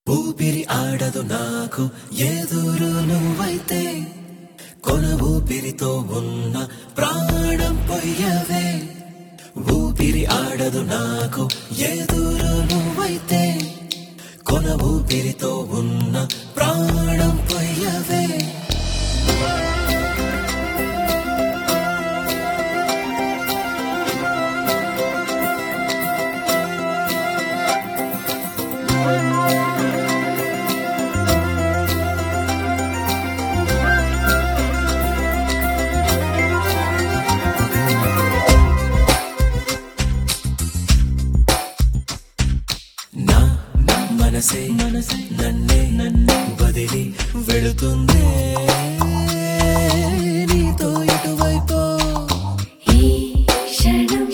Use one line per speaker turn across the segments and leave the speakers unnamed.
ఊపిరి ఆడదు నాకు ఎదురు నువ్వైతే కొన ఊపిరితో ఉన్న ప్రాణం పొయ్యవే ఊపిరి ఆడదు నాకు ఎదురు నువ్వైతే కొన ఊపిరితో ఉన్న ప్రాణం పొయ్యవే నా నా మనసే మనసే నన్నే నన్నే వదిలి వెళుతుందే నీతో ఇటువైపో
ఈ క్షణం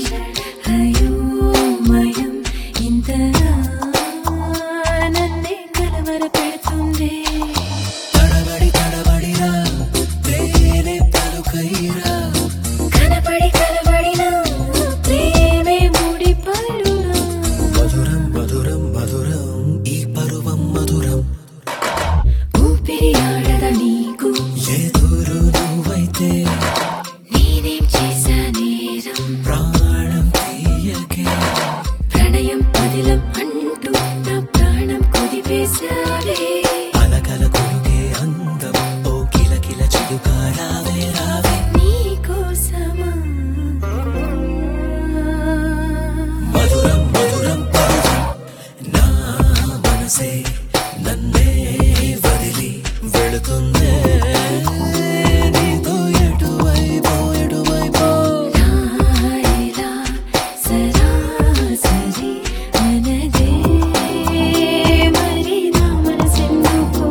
అయోమయం ఇంతగా నన్నే కలవరపెడుతుంది
తడబడి తడబడిరా తేనె తలుకైరా
కనపడి కలబడిన ప్రేమే ముడిపడునా
మధురం మధురం మధురం ఈ పరువం మధురం
ఊపిరి ఆడద నీకు
ఎదురు నువ్వైతే
నేనేం చేశా నేరం
ప్రాణం తీయకే
ప్రణయం పదిలం అంటూ నా ప్రాణం కుదిపేశావే
అలకల కొనుకే అందం ఓ కిల కిల చిలుక రావే రావే
నీకోసమా
మధురం మధురం పరువం నా మనసే నన్నే వదిలి వెళుతుందే నీతో ఎటువైపో ఎటువైపో
నాయలా సరాసరి మనదే మరి నా మనసెందుకో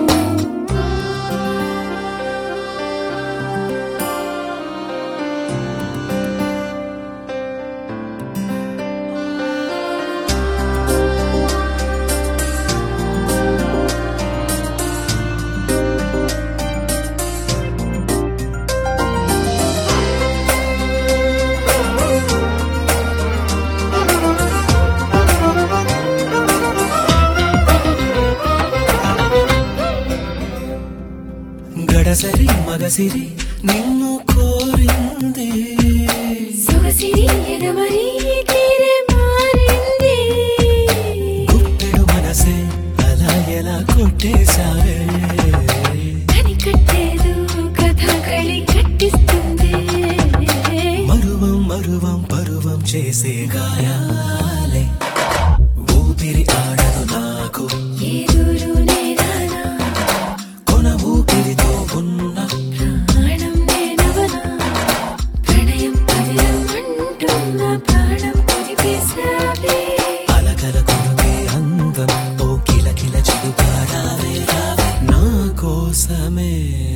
గడసరి మగసిరి నిన్ను కోరింది
సొగసిరి ఎడమరి తీరే మారింది
గుప్పెడు మనసే అలా ఎలా కొట్టేశావే
కనికట్టేదు కథ కళి కట్టిస్తుంది
మరువం మరువం పరువం చేసే గాయాలే ఊపిరి ఆడదు నాకు
ఎదురు నేరానా
కొన ఊపిరితో ఉన్న
ప్రాణం నేనవనా ప్రణయం పదిలం అంటున్న ప్రాణం కుదిపేశావే
అలకల కొనుకే అందం ఓ కిల కిల చిలుక రావే రావే నా కోసమే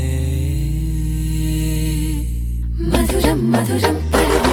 మధురం మధురం పరువం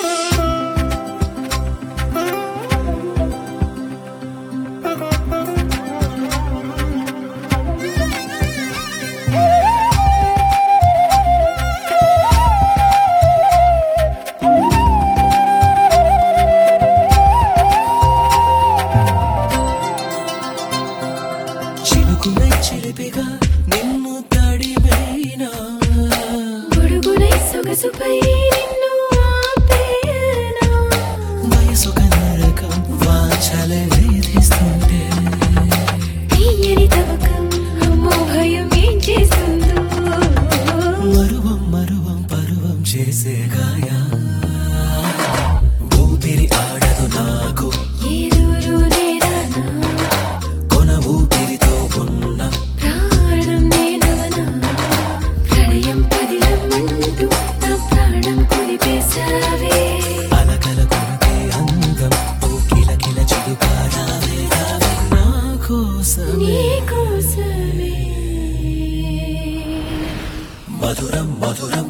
చిలుకునే చిలిపిగా నిన్ను తడిమైనా
గొడుగునై సొగసుపై నిన్ను ఆపేయనా
వయసు కనరకం వాచలే వేధిస్తుంటే
తీయని తవకం అమ్మో భయం ఏం చేస్తుందో
మరువం మరువం పరువం చేసే గాయా ఊపిరి ఆడదు నాకు
ఎదురు నేరానా
కొన ఊపిరితో ఉన్న
ప్రాణం నేనవనా ప్రణయం పదిలం అంటూ నా ప్రాణం కుదిపేశావే
అలకల కొనుకే అందం ఓ కిల కిల చిలుక రావే రావే నా కోసమే
నీకోసమే
మధురం మధురం